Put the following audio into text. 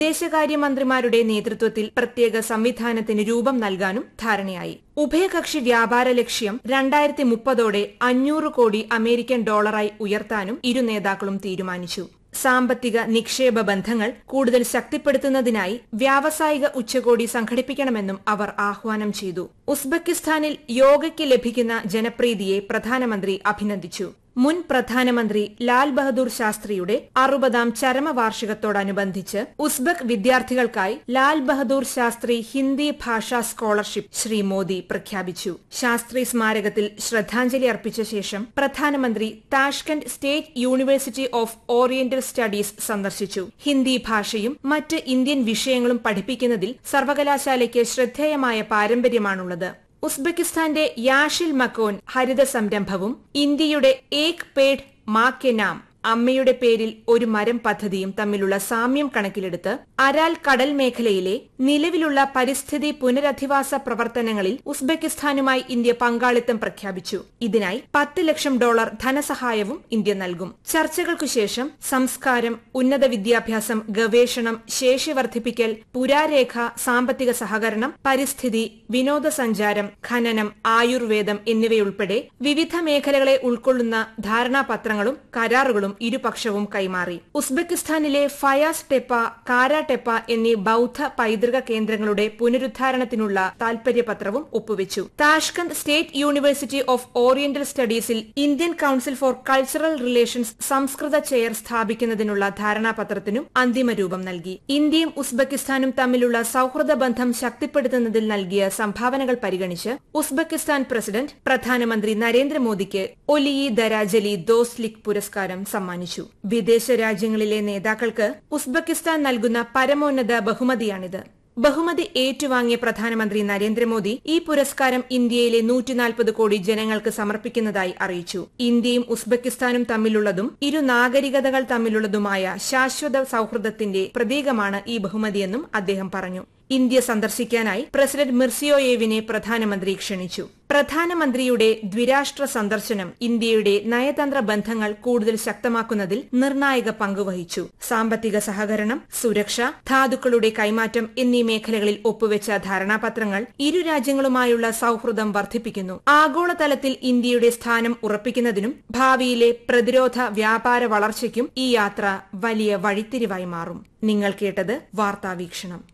വിദേശകാര്യമന്ത്രിമാരുടെ നേതൃത്വത്തിൽ പ്രത്യേക സംവിധാനത്തിന് രൂപം നൽകാനും ധാരണയായി ഉഭയകക്ഷി വ്യാപാര ലക്ഷ്യം രണ്ടായിരത്തി മുപ്പതോടെ അഞ്ഞൂറ് കോടി അമേരിക്കൻ ഡോളറായി ഉയർത്താനും ഇരു നേതാക്കളും തീരുമാനിച്ചു സാമ്പത്തിക നിക്ഷേപ ബന്ധങ്ങൾ കൂടുതൽ ശക്തിപ്പെടുത്തുന്നതിനായി വ്യാവസായിക ഉച്ചകോടി സംഘടിപ്പിക്കണമെന്നും അവർ ആഹ്വാനം ചെയ്തു ഉസ്ബെക്കിസ്ഥാനിൽ യോഗയ്ക്ക് ലഭിക്കുന്ന ജനപ്രീതിയെ പ്രധാനമന്ത്രി അഭിനന്ദിച്ചു മുൻ പ്രധാനമന്ത്രി ലാൽ ബഹദൂർ ശാസ്ത്രിയുടെ അറുപതാം ചരമവാർഷികത്തോടനുബന്ധിച്ച് ഉസ്ബെക് വിദ്യാർത്ഥികൾക്കായി ലാൽ ബഹദൂർ ശാസ്ത്രി ഹിന്ദി ഭാഷാ സ്കോളർഷിപ്പ് ശ്രീ മോദി പ്രഖ്യാപിച്ചു ശാസ്ത്രി സ്മാരകത്തിൽ ശ്രദ്ധാഞ്ജലി അർപ്പിച്ച ശേഷം പ്രധാനമന്ത്രി Tashkent State University of Oriental Studies സന്ദർശിച്ചു ഹിന്ദി ഭാഷയും മറ്റ് ഇന്ത്യൻ വിഷയങ്ങളും പഠിപ്പിക്കുന്നതിൽ സർവകലാശാലയ്ക്ക് ശ്രദ്ധേയമായ പാരമ്പര്യമാണുള്ളത് ഉസ്ബെക്കിസ്ഥാന്റെ യാഷിൽ മക്കോൻ ഹരിത സംരംഭവും ഇന്ത്യയുടെ ഏക് പേഡ് മാ കെ നാം അമ്മയുടെ പേരിൽ ഒരു മരം പദ്ധതിയും തമ്മിലുള്ള സാമ്യം കണക്കിലെടുത്ത് അരാൽ കടൽ മേഖലയിലെ നിലവിലുള്ള പരിസ്ഥിതി പുനരധിവാസ പ്രവർത്തനങ്ങളിൽ ഉസ്ബെക്കിസ്ഥാനുമായി ഇന്ത്യ പങ്കാളിത്തം പ്രഖ്യാപിച്ചു ഇതിനായി പത്ത് ലക്ഷം ഡോളർ ധനസഹായവും ഇന്ത്യ നൽകും ചർച്ചകൾക്കു ശേഷം സംസ്കാരം ഉന്നത വിദ്യാഭ്യാസം ഗവേഷണം ശേഷി വർദ്ധിപ്പിക്കൽ പുരാരേഖ സാമ്പത്തിക സഹകരണം പരിസ്ഥിതി വിനോദസഞ്ചാരം ഖനനം ആയുർവേദം എന്നിവയുൾപ്പെടെ വിവിധ മേഖലകളെ ഉൾക്കൊള്ളുന്ന ധാരണാപത്രങ്ങളും കരാറുകളും ഇരുപക്ഷവും കൈമാറി ഉസ്ബെക്കിസ്ഥാനിലെ ഫയാസ് ടെപ്പ കാര ടെപ്പ എന്നീ ബൌദ്ധ പൈതൃക കേന്ദ്രങ്ങളുടെ പുനരുദ്ധാരണത്തിനുള്ള താൽപര്യപത്രവും ഒപ്പുവെച്ചു Tashkent State University of Oriental സ്റ്റഡീസിൽ Indian Council for Cultural Relations സംസ്കൃത ചെയർ സ്ഥാപിക്കുന്നതിനുള്ള ധാരണാപത്രത്തിനും അന്തിമ രൂപം നൽകി ഇന്ത്യയും ഉസ്ബെക്കിസ്ഥാനും തമ്മിലുള്ള സൌഹൃദ ബന്ധം ശക്തിപ്പെടുത്തുന്നതിൽ നൽകിയ സംഭാവനകൾ പരിഗണിച്ച് ഉസ്ബെക്കിസ്ഥാൻ പ്രസിഡന്റ് പ്രധാനമന്ത്രി നരേന്ദ്രമോദിക്ക് ഒലിയി ദരാജലി ദോസ്ലിക് പുരസ്കാരം സമ്മാനിച്ചു വിദേശ രാജ്യങ്ങളിലെ നേതാക്കൾക്ക് ഉസ്ബെക്കിസ്ഥാൻ നൽകുന്ന പരമോന്നത ബഹുമതിയാണിത് ബഹുമതി ഏറ്റുവാങ്ങിയ പ്രധാനമന്ത്രി നരേന്ദ്രമോദി ഈ പുരസ്കാരം ഇന്ത്യയിലെ നൂറ്റിനാൽപ്പത് കോടി ജനങ്ങൾക്ക് സമർപ്പിക്കുന്നതായി അറിയിച്ചു ഇന്ത്യയും ഉസ്ബെക്കിസ്ഥാനും തമ്മിലുള്ളതും ഇരു നാഗരികതകൾ തമ്മിലുള്ളതുമായ ശാശ്വത സൌഹൃദത്തിന്റെ പ്രതീകമാണ് ഈ ബഹുമതിയെന്നും അദ്ദേഹം പറഞ്ഞു ഇന്ത്യ സന്ദർശിക്കാനായി പ്രസിഡന്റ് മിർസിയോയേവിനെ പ്രധാനമന്ത്രി ക്ഷണിച്ചു പ്രധാനമന്ത്രിയുടെ ദ്വിരാഷ്ട്ര സന്ദർശനം ഇന്ത്യയുടെ നയതന്ത്ര ബന്ധങ്ങൾ കൂടുതൽ ശക്തമാക്കുന്നതിൽ നിർണായക പങ്കുവഹിച്ചു സാമ്പത്തിക സഹകരണം സുരക്ഷ ധാതുക്കളുടെ കൈമാറ്റം എന്നീ മേഖലകളിൽ ഒപ്പുവെച്ച ധാരണാപത്രങ്ങൾ ഇരു രാജ്യങ്ങളുമായുള്ള സൌഹൃദം വർദ്ധിപ്പിക്കുന്നു ആഗോളതലത്തിൽ ഇന്ത്യയുടെ സ്ഥാനം ഉറപ്പിക്കുന്നതിനും ഭാവിയിലെ പ്രതിരോധ വ്യാപാര വളർച്ചയ്ക്കും ഈ യാത്ര വലിയ വഴിത്തിരിവായി മാറും നിങ്ങൾ കേട്ടത് വാർത്താവീക്ഷണം